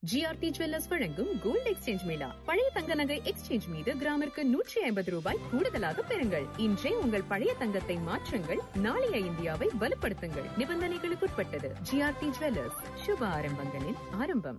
GRT jewellers வழங்கும் gold exchange mela பழைய தங்க நகை எக்ஸ்சேஞ்ச் மீது கிராமிற்கு நூற்றி ஐம்பது ரூபாய் கூடுதலாக பெறுங்கள் இன்றே உங்கள் பழைய தங்கத்தை மாற்றுங்கள் நாளைய இந்தியாவை வலுப்படுத்துங்கள் நிபந்தனைகளுக்குட்பட்டது ஜிஆர்டி ஜுவல்லர்ஸ் சுப ஆரம்பங்களின் ஆரம்பம்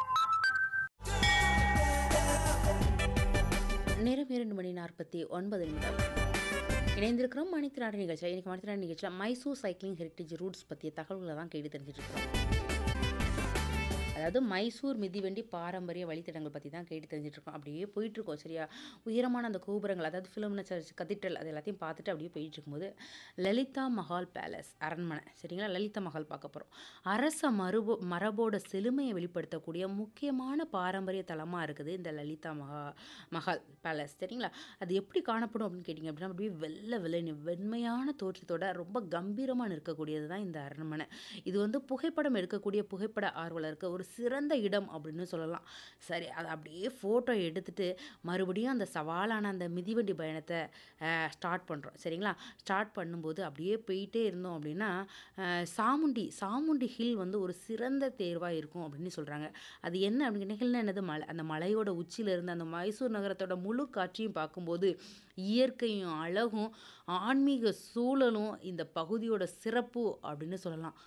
நேரம் இரண்டு மணி நாற்பத்தி ஒன்பது நிமிடம் இணைந்திருக்கிறோம் மணித்திராடு நிகழ்ச்சி இன்னைக்கு மணித்திராடு நிகழ்ச்சியில் மைசூர் சைக்கிளிங் ஹெரிட்டேஜ் ரூட்ஸ் பற்றிய தகவல்களை தான் கேட்டு தெரிஞ்சுட்டு இருக்கிறோம் அதாவது மைசூர் மிதிவண்டி பாரம்பரிய வழித்தடங்கள் பற்றி தான் கேட்டு தெரிஞ்சுட்டு இருக்கோம் அப்படியே போயிட்டு இருக்கோம் சரியா உயரமான அந்த கோபுரங்கள் அதாவது ஃபிலிம்னு சர்ச் கதிட்டல் அது எல்லாத்தையும் பார்த்துட்டு அப்படியே போயிட்டு இருக்கும்போது லலிதா மஹால் பேலஸ் அரண்மனை சரிங்களா லலிதா மஹால் பார்க்க போகிறோம் அரச மரபோ மரபோட செழுமையை வெளிப்படுத்தக்கூடிய முக்கியமான பாரம்பரிய தலமாக இருக்குது இந்த லலிதா மகா மஹால் பேலஸ் சரிங்களா அது எப்படி காணப்படும் அப்படின்னு கேட்டிங்க அப்படின்னா அப்படியே வெள்ளை வெள்ளை வெண்மையான தோற்றத்தோட ரொம்ப கம்பீரமாக இருக்கக்கூடியது தான் இந்த அரண்மனை இது வந்து புகைப்படம் எடுக்கக்கூடிய புகைப்பட ஆர்வலருக்கு ஒரு சிறந்த இடம் அப்படின்னு சொல்லலாம் சரி அதை அப்படியே ஃபோட்டோ எடுத்துட்டு மறுபடியும் அந்த சவாலான அந்த மிதிவண்டி பயணத்தை ஸ்டார்ட் பண்ணுறோம் சரிங்களா ஸ்டார்ட் பண்ணும்போது அப்படியே போயிட்டே இருந்தோம் அப்படின்னா அஹ், சாமுண்டி சாமுண்டி ஹில் வந்து ஒரு சிறந்த தேர்வாக இருக்கும் அப்படின்னு சொல்கிறாங்க அது என்ன அப்படின்னு கேட்டீங்கன்னா என்னது மலை அந்த மலையோட உச்சியில இருந்து அந்த மைசூர் நகரத்தோட முழு காட்சியும் பார்க்கும்போது இயற்கையும் அழகும் ஆன்மீக சூழலும் இந்த பகுதியோட சிறப்பு அப்படின்னு சொல்லலாம்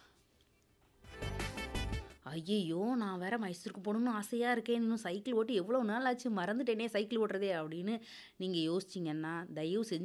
ஐயையோ நான் வேற மைசூருக்கு போகணும்னு ஆசையாக இருக்கேன் இன்னும் சைக்கிள் ஓட்டி எவ்வளோ நாள் ஆச்சு மறந்துட்டேனே சைக்கிள் ஓட்டுறதே அப்படின்னு நீங்கள் யோசிச்சிங்கன்னா தயவு செஞ்சு